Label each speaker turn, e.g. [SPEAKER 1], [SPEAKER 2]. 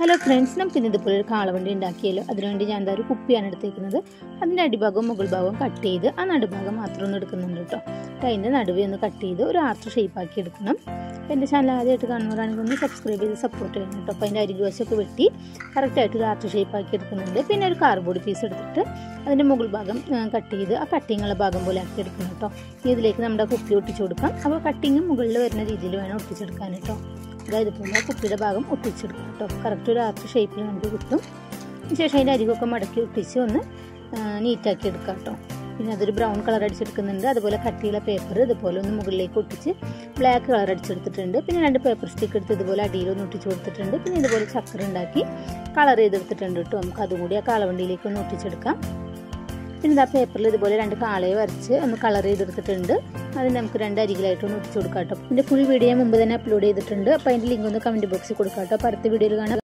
[SPEAKER 1] hello friends നമുക്ക് ഇന്ന് ഇതുപോലെ ഒരു കാളവണ്ടി ഉണ്ടാക്കിയല്ലോ അതിനുവേണ്ടി ഞാൻ എന്താ ഒരു കുപ്പിയാണ് എടുത്തേക്കുന്നത് അതിൻ്റെ അടിഭാഗവും മുകൾ ഭാഗവും കട്ട് ചെയ്ത് ആ നടുഭാഗം മാത്രം ഒന്ന് എടുക്കുന്നുണ്ട് കേട്ടോ എന്നിട്ട് അതിൻ്റെ നടുവേ ഒന്ന് കട്ട് ചെയ്ത് ഒരു ആർട്ട് ഷേപ്പാക്കി എടുക്കണം എൻ്റെ ചാനൽ ആദ്യമായിട്ട് കാണുന്നവരാണെങ്കിൽ ഒന്ന് സബ്സ്ക്രൈബ് ചെയ്ത് സപ്പോർട്ട് ചെയ്യണം കേട്ടോ അപ്പോൾ അതിൻ്റെ അരികു വശമൊക്കെ വെട്ടി കറക്റ്റായിട്ട് ഒരു ആർട്ട് ഷേപ്പാക്കി എടുക്കുന്നുണ്ട് പിന്നെ ഒരു കാർഡ്ബോർഡ് പീസ് എടുത്തിട്ട് അതിൻ്റെ മുകൾ ഭാഗം കട്ട് ചെയ്ത് ആ കട്ടിങ്ങുള്ള ഭാഗം പോലെ ആക്കി എടുക്കണം കേട്ടോ ഇനി ഇതിലേക്ക് നമ്മുടെ കുപ്പി ഒട്ടിച്ചു കൊടുക്കാം അപ്പോൾ കട്ടിങ് മുകളിൽ വരുന്ന രീതിയിൽ വേണം ഒട്ടിച്ചെടുക്കാൻ കേട്ടോ അതായത് പോലെ കുപ്പിയുടെ ഭാഗം ഒട്ടിച്ചെടുക്കണം കേട്ടോ കറക്റ്റ് ഒരു ആർട്ട് ഷേപ്പിൽ നമുക്ക് കിട്ടും ശേഷം അതിൻ്റെ അരികൊക്കെ മടക്കി ഒട്ടിച്ച് ഒന്ന് നീറ്റാക്കി എടുക്കാം കേട്ടോ പിന്നെ അതൊരു ബ്രൗൺ കളർ അടിച്ചെടുക്കുന്നുണ്ട് അതുപോലെ കട്ടിയുള്ള പേപ്പർ ഇതുപോലെ ഒന്ന് മുകളിലേക്ക് ഒട്ടിച്ച് ബ്ലാക്ക് കളർ അടിച്ചെടുത്തിട്ടുണ്ട് പിന്നെ രണ്ട് പേപ്പർ സ്റ്റിക്ക് എടുത്ത് ഇതുപോലെ അടിയിലൊന്ന് ഒട്ടിച്ച് കൊടുത്തിട്ടുണ്ട് പിന്നെ ഇതുപോലെ ചക്കര ഉണ്ടാക്കി കളർ ചെയ്തെടുത്തിട്ടുണ്ട് കേട്ടോ നമുക്ക് അതുകൂടി ആ കാളവണ്ടിയിലേക്ക് ഒന്ന് ഒട്ടിച്ചെടുക്കാം പിന്നെ ഇതാ പേപ്പറിൽ ഇതുപോലെ രണ്ട് കാളയെ വരച്ച് ഒന്ന് കളർ ചെയ്തെടുത്തിട്ടുണ്ട് അത് നമുക്ക് രണ്ട് അരികിലായിട്ട് ഒന്ന് ഒട്ടിച്ചു കൊടുക്കാം കേട്ടോ ഇതിൻ്റെ ഫുൾ വീഡിയോ മുമ്പ് തന്നെ അപ്ലോഡ് ചെയ്തിട്ടുണ്ട് അപ്പോൾ അതിൻ്റെ ലിങ്ക് ഒന്ന് കമൻറ്റ് ബോക്സിൽ കൊടുക്കാം കേട്ടോ അപ്പോൾ അടുത്ത വീഡിയോയിൽ കാണാം